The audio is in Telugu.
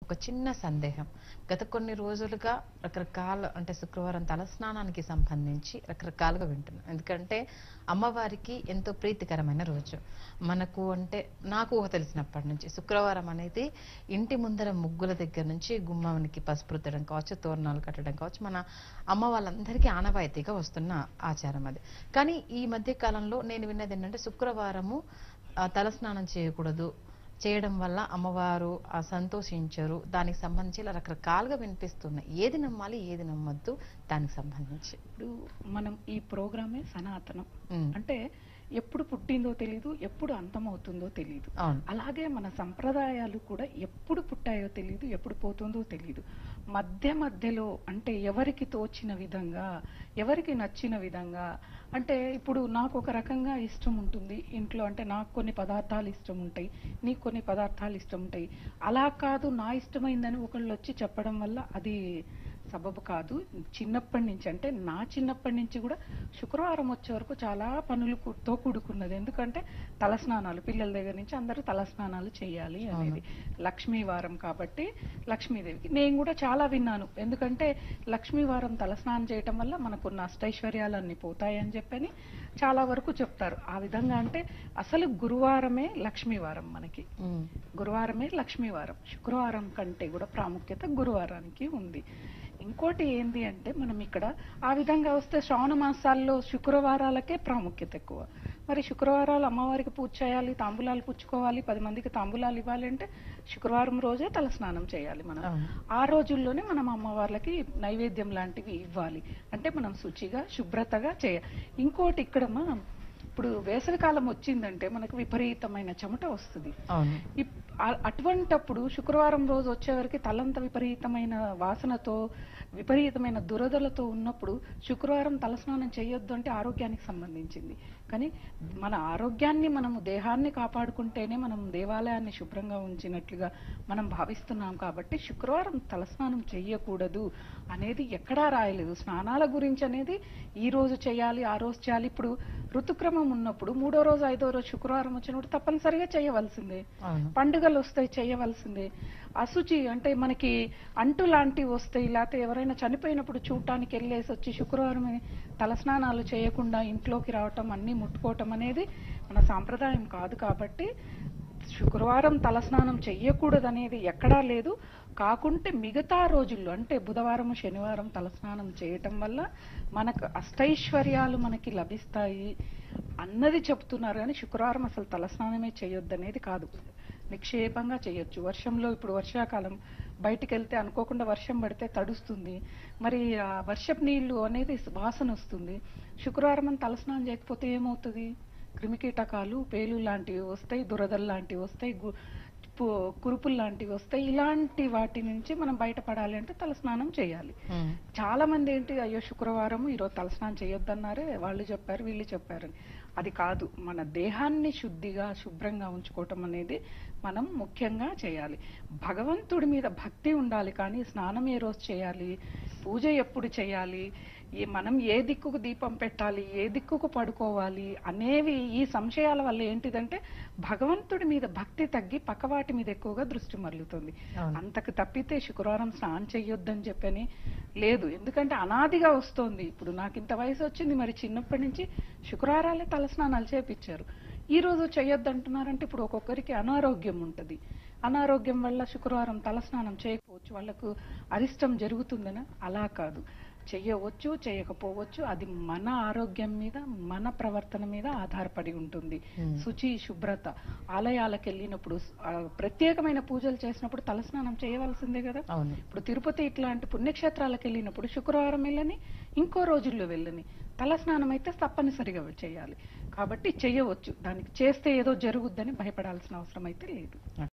ఒక చిన్న సందేహం గత కొన్ని రోజులుగా రకరకాల అంటే శుక్రవారం తలస్నానానికి సంబంధించి రకరకాలుగా వింటున్నాం ఎందుకంటే అమ్మవారికి ఎంతో ప్రీతికరమైన రోజు మనకు అంటే నాకు ఊహ తెలిసినప్పటి నుంచి శుక్రవారం అనేది ఇంటి ముందర ముగ్గుల దగ్గర నుంచి గుమ్మానికి పసుపు రుద్దడం కావచ్చు తోరణాలు కట్టడం కావచ్చు మన అమ్మ వాళ్ళందరికీ ఆనవాయితీగా వస్తున్న ఆచారం అది కానీ ఈ మధ్య కాలంలో నేను విన్నది ఏంటంటే శుక్రవారము ఆ, తలస్నానం చేయకూడదు చేయడం వల్ల అమ్మవారు ఆ సంతోషించరు దానికి సంబంధించి ఇలా రకరకాలుగా వినిపిస్తున్నాయి ఏది నమ్మాలి ఏది నమ్మొద్దు దానికి సంబంధించి ఇప్పుడు మనం ఈ ప్రోగ్రామే సనాతనం ఉమ్, అంటే ఎప్పుడు పుట్టిందో తెలీదు ఎప్పుడు అంతమవుతుందో తెలీదు అవును అలాగే మన సంప్రదాయాలు కూడా ఎప్పుడు పుట్టాయో తెలియదు ఎప్పుడు పోతుందో తెలియదు మధ్య మధ్యలో అంటే ఎవరికి తోచిన విధంగా ఎవరికి నచ్చిన విధంగా అంటే ఇప్పుడు నాకు ఒక రకంగా ఇష్టం ఉంటుంది ఇంట్లో అంటే నాకు కొన్ని పదార్థాలు ఇష్టం ఉంటాయి నీకు కొన్ని పదార్థాలు ఇష్టం ఉంటాయి అలా కాదు నా ఇష్టమైందని ఒకళ్ళు వచ్చి చెప్పడం వల్ల అది సబబు కాదు చిన్నప్పటి నుంచి అంటే నా చిన్నప్పటి నుంచి కూడా శుక్రవారం వచ్చే వరకు చాలా పనులతో కూడుకున్నది ఎందుకంటే తలస్నానాలు పిల్లల దగ్గర నుంచి అందరూ తలస్నానాలు చేయాలి అనేది లక్ష్మీ వారం కాబట్టి లక్ష్మీదేవికి నేను కూడా చాలా విన్నాను ఎందుకంటే లక్ష్మీ వారం తలస్నానం చేయటం వల్ల మనకున్న అష్టైశ్వర్యాలన్నీ పోతాయని చెప్పని చాలా వరకు చెప్తారు ఆ విధంగా అంటే అసలు గురువారమే లక్ష్మీ వారం మనకి ఉమ్, గురువారమే లక్ష్మీవారం శుక్రవారం కంటే కూడా ప్రాముఖ్యత గురువారానికి ఉంది ఇంకోటి ఏంది అంటే మనం ఇక్కడ ఆ విధంగా వస్తే శ్రావణ మాసాల్లో శుక్రవారాలకే ప్రాముఖ్యత ఎక్కువ మరి శుక్రవారాలు అమ్మవారికి పూజ చేయాలి తాంబూలాలు పుచ్చుకోవాలి పది మందికి తాంబూలాలు ఇవ్వాలి అంటే శుక్రవారం రోజే తలస్నానం చేయాలి మనం అవును ఆ రోజుల్లోనే మనం అమ్మవార్లకి నైవేద్యం లాంటివి ఇవ్వాలి అంటే మనం శుచిగా శుభ్రతగా చేయాలి ఇంకోటి ఇక్కడ మనం ఇప్పుడు వేసవికాలం వచ్చిందంటే మనకు విపరీతమైన చెమట వస్తుంది అవును ఇప్- ఆ- అటువంటప్పుడు శుక్రవారం రోజు వచ్చేవరకు తలంత విపరీతమైన వాసనతో విపరీతమైన దురదలతో ఉన్నప్పుడు శుక్రవారం తలస్నానం చేయొద్దు అంటే ఆరోగ్యానికి సంబంధించింది కానీ మన ఆరోగ్యాన్ని మనము దేహాన్ని కాపాడుకుంటేనే మనం దేవాలయాన్ని శుభ్రంగా ఉంచినట్లుగా మనం భావిస్తున్నాం కాబట్టి శుక్రవారం తలస్నానం చేయకూడదు అనేది ఎక్కడా రాయలేదు స్నానాల గురించి అనేది ఈ రోజు చేయాలి ఆ రోజు చేయాలి ఇప్పుడు ఋతుక్రమం ఉన్నప్పుడు మూడో రోజు ఐదో రోజు శుక్రవారం వచ్చినప్పుడు తప్పనిసరిగా చేయవలసిందే అవును పండుగలు వస్తాయి చేయవలసిందే అశుచి అంటే మనకి అంటు లాంటివి వస్తాయి లేకపోతే ఎవరైనా చనిపోయినప్పుడు చూడటానికి వెళ్ళేసి వచ్చి శుక్రవారం తలస్నానాలు చేయకుండా ఇంట్లోకి రావటం అన్నీ ముట్టుకోవటం అనేది మన సాంప్రదాయం కాదు కాబట్టి శుక్రవారం తలస్నానం చెయ్యకూడదు అనేది ఎక్కడా లేదు కాకుంటే మిగతా రోజుల్లో అంటే బుధవారం శనివారం తలస్నానం చేయటం వల్ల మనకు అష్టైశ్వర్యాలు మనకి లభిస్తాయి అన్నది చెప్తున్నారు కానీ శుక్రవారం అసలు తలస్నానమే చేయొద్దు అనేది కాదు నిక్షేపంగా చేయొచ్చు వర్షంలో ఇప్పుడు వర్షాకాలం బయటికి వెళ్తే అనుకోకుండా వర్షం పడితే తడుస్తుంది మరి ఆ వర్షపు నీళ్లు అనేది వాసన వస్తుంది శుక్రవారం అని తలస్నానం చేయకపోతే ఏమవుతుంది క్రిమికీటకాలు పేలు లాంటివి వస్తాయి దురదలు లాంటివి వస్తాయి గు- పు- కురుపులు లాంటివి వస్తాయి ఇలాంటి వాటి నుంచి మనం బయటపడాలి అంటే తలస్నానం చేయాలి ఉమ్, చాలా మంది ఏంటి అయ్యో శుక్రవారం ఈరోజు తలస్నానం చేయొద్దన్నారే వాళ్ళు చెప్పారు వీళ్ళు చెప్పారని అది కాదు మన దేహాన్ని శుద్ధిగా శుభ్రంగా ఉంచుకోవటం అనేది మనం ముఖ్యంగా చేయాలి భగవంతుడి మీద భక్తి ఉండాలి కానీ స్నానం ఏ రోజు చేయాలి పూజ ఎప్పుడు చేయాలి ఈ మనం ఏ దిక్కుకు దీపం పెట్టాలి ఏ దిక్కుకు పడుకోవాలి అనేవి ఈ సంశయాల వల్ల ఏంటిదంటే భగవంతుడి మీద భక్తి తగ్గి పక్కవాటి మీద ఎక్కువగా దృష్టి మరలుతుంది అవును అంతకు తప్పితే శుక్రవారం స్నానం చెయ్యొద్దని చెప్పని లేదు ఎందుకంటే అనాదిగా వస్తోంది ఇప్పుడు నాకు ఇంత వయసు వచ్చింది మరి చిన్నప్పటి నుంచి శుక్రవారాలే తలస్నానాలు చేపించారు ఈ రోజు చెయ్యొద్దు అంటున్నారంటే ఇప్పుడు ఒక్కొక్కరికి అనారోగ్యం ఉంటుంది అనారోగ్యం వల్ల శుక్రవారం తలస్నానం చేయకపోవచ్చు వాళ్ళకు అరిష్టం జరుగుతుందని అలా కాదు చెయ్యవచ్చు చేయకపోవచ్చు అది మన ఆరోగ్యం మీద మన ప్రవర్తన మీద ఆధారపడి ఉంటుంది ఉమ్, శుచి శుభ్రత ఆలయాలకు వెళ్ళినప్పుడు ఆ, ప్రత్యేకమైన పూజలు చేసినప్పుడు తలస్నానం చేయవలసిందే కదా అవును ఇప్పుడు తిరుపతి ఇట్లాంటి పుణ్యక్షేత్రాలకు వెళ్ళినప్పుడు శుక్రవారం వెళ్ళని ఇంకో రోజుల్లో వెళ్ళని తలస్నానం అయితే తప్పనిసరిగా చేయాలి కాబట్టి చేయవచ్చు దానికి చేస్తే ఏదో జరుగుద్దని భయపడాల్సిన అవసరం అయితే లేదు